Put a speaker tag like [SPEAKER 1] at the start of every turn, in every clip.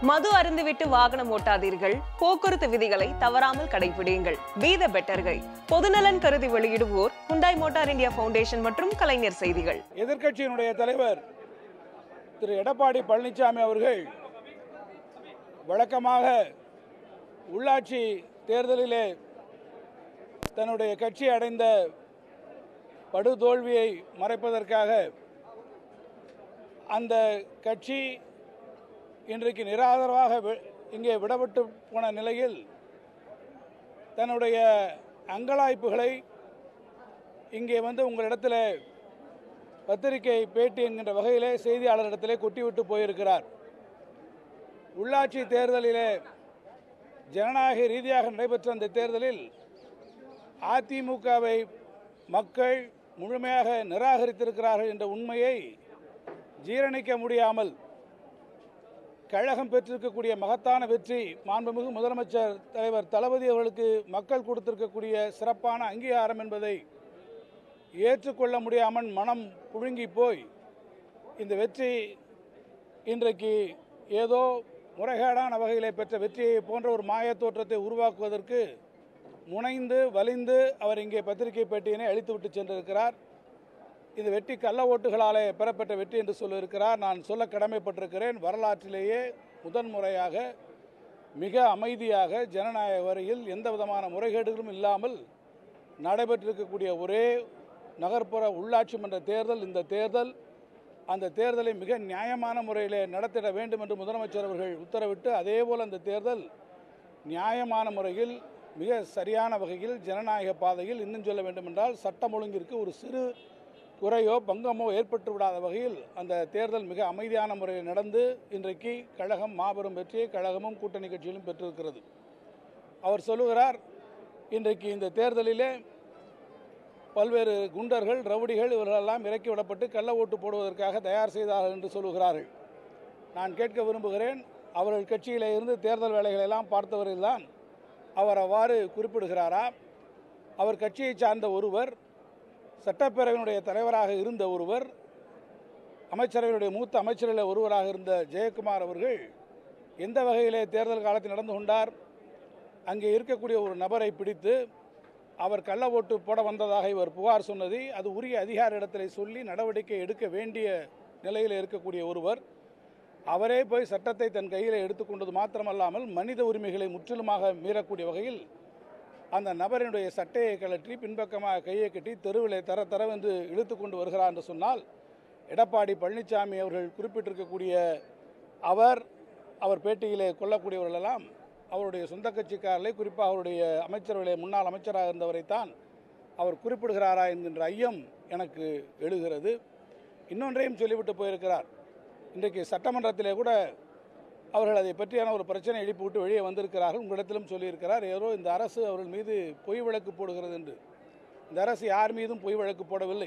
[SPEAKER 1] மது அருந்துவிட்டு வாகனம் ஓட்டாதீர்கள் போக்குவரத்து விதிகளை தவறாமல் கடைபிடியுங்கள் பி த பெட்டர்கை பொதுநலன் கருதி வெளியிடுவோர் ஹுண்டாய் மோட்டார் இந்தியா ஃபவுண்டேஷன் மற்றும் கலைஞர் செய்திகள்
[SPEAKER 2] எதிர்க்கட்சியினுடைய தலைவர் திரு எடப்பாடி பழனிசாமி அவர்கள் வழக்கமாக உள்ளாட்சி தேர்தலிலே தன்னுடைய கட்சி அடைந்த படுதோல்வியை மறைப்பதற்காக அந்த கட்சி இன்றைக்கு நிராதரவாக வி- இங்கே விடப்பட்டு போன நிலையில் தன்னுடைய அங்கலாய்ப்புகளை இங்கே வந்து உங்களிடத்தில் பத்திரிகை பேட்டி என்கின்ற வகையிலே செய்தியாளரிடத்திலே கொட்டிவிட்டு போயிருக்கிறார் உள்ளாட்சி தேர்தலிலே ஜனநாயக ரீதியாக நடைபெற்ற அந்த தேர்தலில் அதிமுகவை மக்கள் முழுமையாக நிராகரித்திருக்கிறார்கள் என்ற உண்மையை ஜீரணிக்க முடியாமல் கழகம் பெற்றிருக்கக்கூடிய மகத்தான வெற்றி மாண்புமிகு முதலமைச்சர் தலைவர் தளபதி அவர்களுக்கு மக்கள் கொடுத்திருக்கக்கூடிய சிறப்பான அங்கீகாரம் என்பதை ஏற்றுக்கொள்ள முடியாமல் மனம் புழுங்கி போய் இந்த வெற்றி இன்றைக்கு ஏதோ முறைகேடான வகையிலே பெற்ற வெற்றியை போன்ற ஒரு மாயத் தோற்றத்தை உருவாக்குவதற்கு முனைந்து வலிந்து அவர் இங்கே பத்திரிகை பேட்டியினை அளித்துவிட்டு சென்றிருக்கிறார் இந்த வெற்றி கள்ள ஓட்டுகளாலே பெறப்பட்ட வெற்றி என்று சொல்லியிருக்கிறார் நான் சொல்ல கடமைப்பட்டிருக்கிறேன் வரலாற்றிலேயே முதன்முறையாக மிக அமைதியாக ஜனநாயக வரையில் எந்த விதமான முறைகேடுகளும் இல்லாமல் நடைபெற்றிருக்கக்கூடிய ஒரே நகர்ப்புற உள்ளாட்சி மன்ற தேர்தல் இந்த தேர்தல் அந்த தேர்தலை மிக நியாயமான முறையில் நடத்திட வேண்டும் என்று முதலமைச்சர் அவர்கள் உத்தரவிட்டு அதேபோல் அந்த தேர்தல் நியாயமான முறையில் மிக சரியான வகையில் ஜனநாயக பாதையில் இன்னும் சொல்ல வேண்டும் என்றால் சட்டம் ஒழுங்கிற்கு ஒரு சிறு குறையோ பங்கமோ ஏற்பட்டு விடாத வகையில் அந்த தேர்தல் மிக அமைதியான முறையில் நடந்து இன்றைக்கு கழகம் மாபெரும் வெற்றியை கழகமும் கூட்டணி கட்சிகளும் பெற்றிருக்கிறது அவர் சொல்லுகிறார் இன்றைக்கு இந்த தேர்தலிலே பல்வேறு குண்டர்கள் ரவுடிகள் இவர்களெல்லாம் இறக்கி விடப்பட்டு கள்ள ஓட்டு போடுவதற்காக தயார் செய்தார்கள் என்று சொல்லுகிறார்கள் நான் கேட்க விரும்புகிறேன் அவர்கள் கட்சியிலே இருந்து தேர்தல் வேலைகளை எல்லாம் பார்த்தவர்கள்தான் அவர் அவ்வாறு குறிப்பிடுகிறாரா அவர் கட்சியை சார்ந்த ஒருவர் சட்டப்பேரவையினுடைய தலைவராக இருந்த ஒருவர் அமைச்சரவையினுடைய மூத்த அமைச்சர்களில் ஒருவராக இருந்த ஜெயக்குமார் அவர்கள் எந்த வகையிலே தேர்தல் காலத்தில் நடந்து கொண்டார் அங்கே இருக்கக்கூடிய ஒரு நபரை பிடித்து அவர் கள்ள ஓட்டு போட வந்ததாக இவர் புகார் சொன்னதை அது உரிய அதிகார இடத்திலே சொல்லி நடவடிக்கை எடுக்க வேண்டிய நிலையில் இருக்கக்கூடிய ஒருவர் அவரே போய் சட்டத்தை தன் கையில் எடுத்துக்கொண்டது மாத்திரமல்லாமல் மனித உரிமைகளை முற்றிலுமாக மீறக்கூடிய வகையில் அந்த நபரினுடைய சட்டையை கழற்றி பின்பக்கமாக கையை கட்டி தெருவிலே தர தரவென்று இழுத்து கொண்டு வருகிறார் என்று சொன்னால் எடப்பாடி பழனிசாமி அவர்கள் குறிப்பிட்டிருக்கக்கூடிய அவர் அவர் பேட்டியிலே கொள்ளக்கூடியவர்களெல்லாம் அவருடைய சொந்த கட்சிக்காரர்களை குறிப்பாக அவருடைய அமைச்சரவையிலே முன்னாள் அமைச்சராக இருந்தவரைத்தான் அவர் குறிப்பிடுகிறாரா என்கின்ற ஐயம் எனக்கு எழுகிறது இன்னொன்றையும் சொல்லிவிட்டு போயிருக்கிறார் இன்றைக்கு சட்டமன்றத்திலே கூட அவர்கள் அதை பற்றியான ஒரு பிரச்சனை எழுப்பி விட்டு வெளியே வந்திருக்கிறார்கள் உங்களிடத்திலும் சொல்லியிருக்கிறார் ஏதோ இந்த அரசு அவர்கள் மீது பொய் வழக்கு போடுகிறது என்று இந்த அரசு யார் மீதும் பொய் வழக்கு போடவில்லை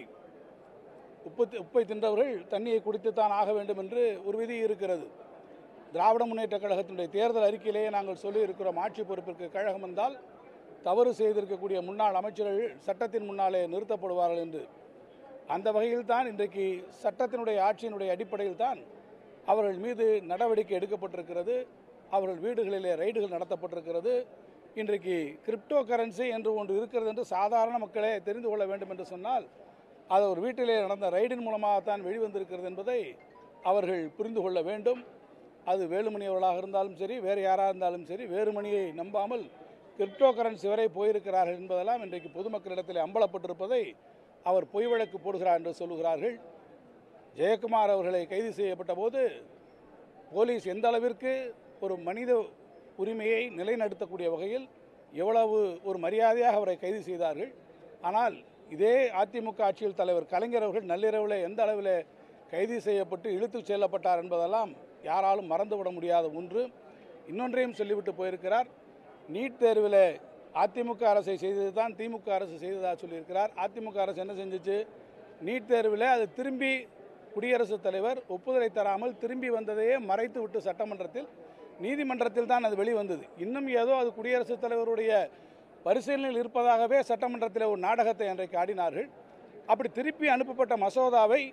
[SPEAKER 2] உப்பு உப்பை தின்றவர்கள் தண்ணியை குடித்துத்தான் ஆக வேண்டும் என்று ஒரு விதி இருக்கிறது திராவிட முன்னேற்ற கழகத்தினுடைய தேர்தல் அறிக்கையிலேயே நாங்கள் சொல்லியிருக்கிறோம் ஆட்சி பொறுப்பிற்கு கழகம் வந்தால் தவறு செய்திருக்கக்கூடிய முன்னாள் அமைச்சர்கள் சட்டத்தின் முன்னாலே நிறுத்தப்படுவார்கள் என்று அந்த வகையில் தான் இன்றைக்கு சட்டத்தினுடைய ஆட்சியினுடைய அடிப்படையில் தான் அவர்கள் மீது நடவடிக்கை எடுக்கப்பட்டிருக்கிறது அவர்கள் வீடுகளிலே ரைடுகள் நடத்தப்பட்டிருக்கிறது இன்றைக்கு கிரிப்டோ கரன்சி என்று ஒன்று இருக்கிறது என்று சாதாரண மக்களே தெரிந்து கொள்ள வேண்டும் என்று சொன்னால் அது ஒரு வீட்டிலே நடந்த ரைடின் மூலமாகத்தான் வெளிவந்திருக்கிறது என்பதை அவர்கள் புரிந்து கொள்ள வேண்டும் அது வேலுமணி அவர்களாக இருந்தாலும் சரி வேறு யாராக இருந்தாலும் சரி வேறுமணியை நம்பாமல் கிரிப்டோ கரன்சி வரை போயிருக்கிறார்கள் என்பதெல்லாம் இன்றைக்கு பொதுமக்களிடத்தில் அம்பலப்பட்டிருப்பதை அவர் பொய் வழக்கு போடுகிறார் என்று சொல்லுகிறார்கள் ஜெயக்குமார் அவர்களை கைது செய்யப்பட்ட போது போலீஸ் எந்த அளவிற்கு ஒரு மனித உரிமையை நிலைநிறுத்தக்கூடிய வகையில் எவ்வளவு ஒரு மரியாதையாக அவரை கைது செய்தார்கள் ஆனால் இதே அதிமுக ஆட்சியில் தலைவர் கலைஞர் அவர்கள் நள்ளிரவில் எந்த அளவில் கைது செய்யப்பட்டு இழுத்துச் செல்லப்பட்டார் என்பதெல்லாம் யாராலும் மறந்துவிட முடியாத ஒன்று இன்னொன்றையும் சொல்லிவிட்டு போயிருக்கிறார் நீட் தேர்வில் அதிமுக அரசை செய்தது தான் திமுக அரசு செய்ததாக சொல்லியிருக்கிறார் அதிமுக அரசு என்ன செஞ்சுச்சு நீட் தேர்வில் அது திரும்பி குடியரசுத் தலைவர் ஒப்புதலை தராமல் திரும்பி வந்ததையே மறைத்து விட்டு சட்டமன்றத்தில் நீதிமன்றத்தில் தான் அது வெளிவந்தது இன்னும் ஏதோ அது குடியரசுத் தலைவருடைய பரிசீலனையில் இருப்பதாகவே சட்டமன்றத்தில் ஒரு நாடகத்தை அன்றைக்கு ஆடினார்கள் அப்படி திருப்பி அனுப்பப்பட்ட மசோதாவை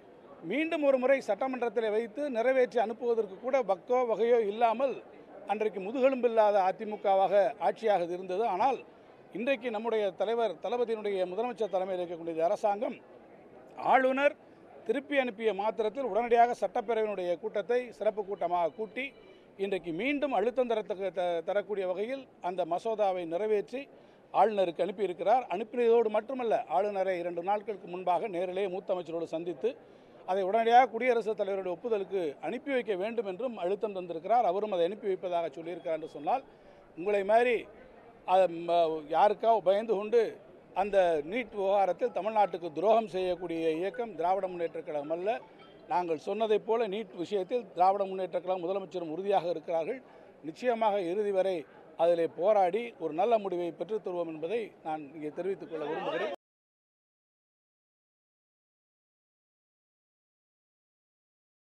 [SPEAKER 2] மீண்டும் ஒரு முறை சட்டமன்றத்தில் வைத்து நிறைவேற்றி அனுப்புவதற்கு கூட பக்கோ வகையோ இல்லாமல் அன்றைக்கு முதுகெலும்பில்லாத அதிமுகவாக ஆட்சியாக இது இருந்தது ஆனால் இன்றைக்கு நம்முடைய தலைவர் தளபதியினுடைய முதலமைச்சர் தலைமையில் இருக்கக்கூடிய இந்த அரசாங்கம் ஆளுநர் திருப்பி அனுப்பிய மாத்திரத்தில் உடனடியாக சட்டப்பேரவையினுடைய கூட்டத்தை சிறப்பு கூட்டமாக கூட்டி இன்றைக்கு மீண்டும் அழுத்தம் தரத்தக்க த- தரக்கூடிய வகையில் அந்த மசோதாவை நிறைவேற்றி ஆளுநருக்கு அனுப்பியிருக்கிறார் அனுப்பியதோடு மட்டுமல்ல ஆளுநரை இரண்டு நாட்களுக்கு முன்பாக நேரிலே மூத்த அமைச்சரோடு சந்தித்து அதை உடனடியாக குடியரசுத் தலைவருடைய ஒப்புதலுக்கு அனுப்பி வைக்க வேண்டும் என்றும் அழுத்தம் தந்திருக்கிறார் அவரும் அதை அனுப்பி வைப்பதாக சொல்லியிருக்கிறார் என்று சொன்னால் உங்களை மாதிரி அது ம- யாருக்காக பயந்து கொண்டு அந்த நீட் விவகாரத்தில் தமிழ்நாட்டுக்கு துரோகம் செய்யக்கூடிய இயக்கம் திராவிட முன்னேற்றக் கழகம் அல்ல நாங்கள் சொன்னதைப் போல நீட் விஷயத்தில் திராவிட முன்னேற்றக் கழகம் முதலமைச்சரும் உறுதியாக இருக்கிறார்கள் நிச்சயமாக இறுதி வரை அதிலே போராடி ஒரு நல்ல முடிவை பெற்றுத் தருவோம் என்பதை நான் இங்கே தெரிவித்துக் கொள்ள விரும்புகிறேன்